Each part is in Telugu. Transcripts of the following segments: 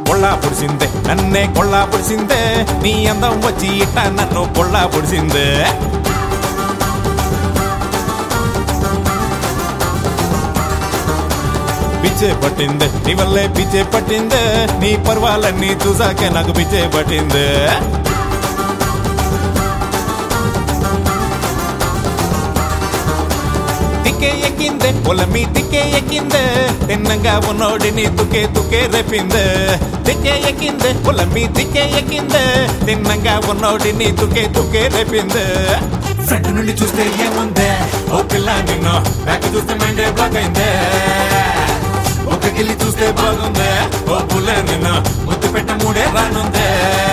కొళ్ళా పొడిసిందే నన్నే కొళ్ళా పొడిసిందే నీ అందం వచ్చి ఇట్ట నన్ను కొళ్ళా పొడిసిందే పిచ్చే పట్టిందే నీ వల్లే పిచ్చే పట్టిందే నీ పర్వాలన్నీ చూసాకే నాకు పిచ్చే పట్టిందే తిక్కే ఎక్కిందే పొలమి తిక్కే ఎక్కిందే తిన్నంగా ఉన్నోడిని తుకే తుకే రేపిందే తిక్కే ఎక్కిందే పొలమి తిక్కే ఎక్కిందే తిన్నంగా ఉన్నోడిని తుకే తుకే రేపిందే ఫ్రంట్ నుండి చూస్తే ఏముందే ఓ పిల్ల నిన్ను బ్యాక్ చూస్తే మైండే బ్లాక్ అయిందే ఒక గిల్లి చూస్తే బాగుందే ఓ పుల్ల నిన్ను ముద్దు పెట్ట మూడే రానుందే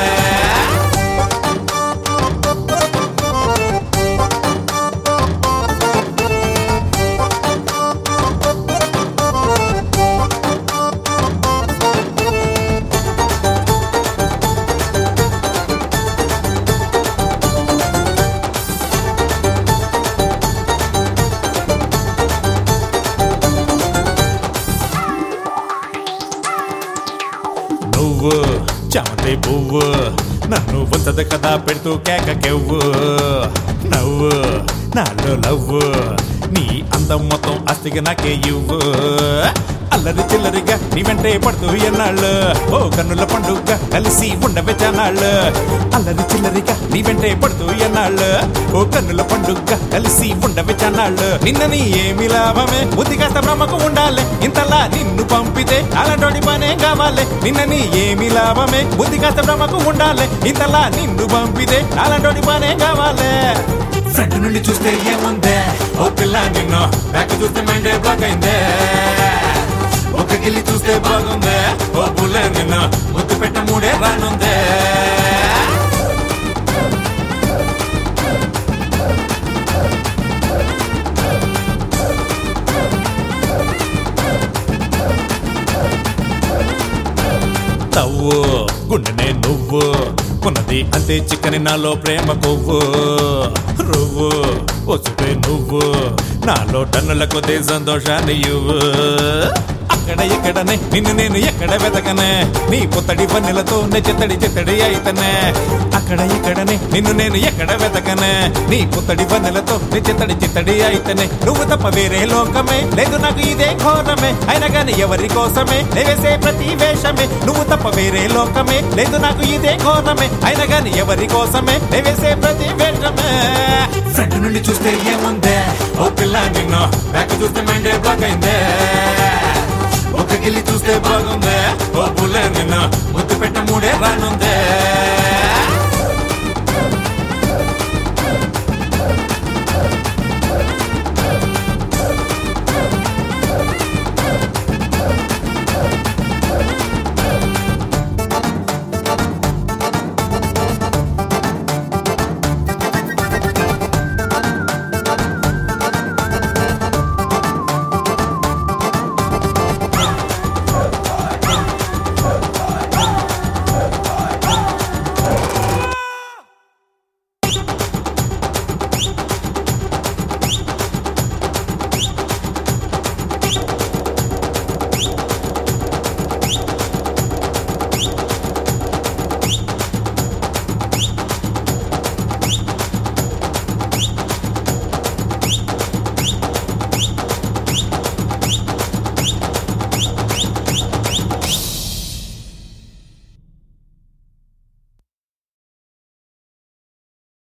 నువ్వు చామంతి పువ్వు నన్ను వంచద కదా పెడుతూ కేక కెవ్వు నవ్వు నాలో నవ్వు నీ అందం మొత్తం అస్తిగా నాకే ఇవ్వు అల్లరి చిల్లరిగా నీ వెంటే పడుతూ ఎన్నాళ్ళు ఓ కన్నుల పండుగ కలిసి ఉండవే చానాళ్ళు అల్లరి చిల్లరిగా నీ వెంటే పడుతూ ఎన్నాళ్ళు ఓ కన్నుల పండుగ కలిసి ఉండవే చానాళ్ళు నిన్నని ఏమి లాభమే బుద్ధి కాస్త బ్రహ్మకు ఉండాలి ఇంతలా నిన్ను పంపితే అలాంటి పనే కావాలి నిన్నని ఏమి లాభమే బుద్ధి కాస్త బ్రహ్మకు ఉండాలి ఇంతలా నిన్ను పంపితే అలాంటి పనే కావాలి ఫ్రంట్ నుండి చూస్తే ఏముందే ఓ పిల్ల నిన్ను బ్యాక్ చూస్తే మైండే బ్లాక్ అయిందే ఒక గిల్లి చూస్తే బాగుందే ఓ పుల్ల నిన్ను ముద్దు పెట్ట మూడే రానుందే తవ్వు గుండెనే నువ్వు ఉన్నది అంతే చిక్కని నాలో ప్రేమ కొవ్వు రువ్వు వసుపే నువ్వు నాలో టన్నుల కొద్ది సంతోషాన్ని ఇవ్వు అక్కడ ఎక్కడనే నిన్ను నేను ఎక్కడ వెతకనే నీ పుత్తడి పన్నెలతో నే చిత్తడి చిత్తడి అయితనే అక్కడ ఎక్కడనే నిన్ను నేను ఎక్కడ వెతకనే నీ పుత్తడి పన్నెలతో నే చిత్తడి చిత్తడి అయితనే నువ్వు తప్ప వేరే లోకమే లేదు నాకు ఇదే ఘోరమే అయినా గాని ఎవరి కోసమే వేసే ప్రతి వేషమే నువ్వు తప్ప వేరే లోకమే లేదు నాకు ఇదే ఘోరమే అయినా గాని ఎవరి కోసమే వేసే ప్రతి వేషమే ఫ్రంట్ నుండి చూస్తే ఏముందే ఓ పిల్ల నిన్ను బ్యాక్ చూస్తే మైండే బ్లాక్ అయిందే ఒక గిల్లి చూస్తే బాగుందే ఓ పుల్ల నిన్ను ముద్దు పెట్ట మూడే రానుందే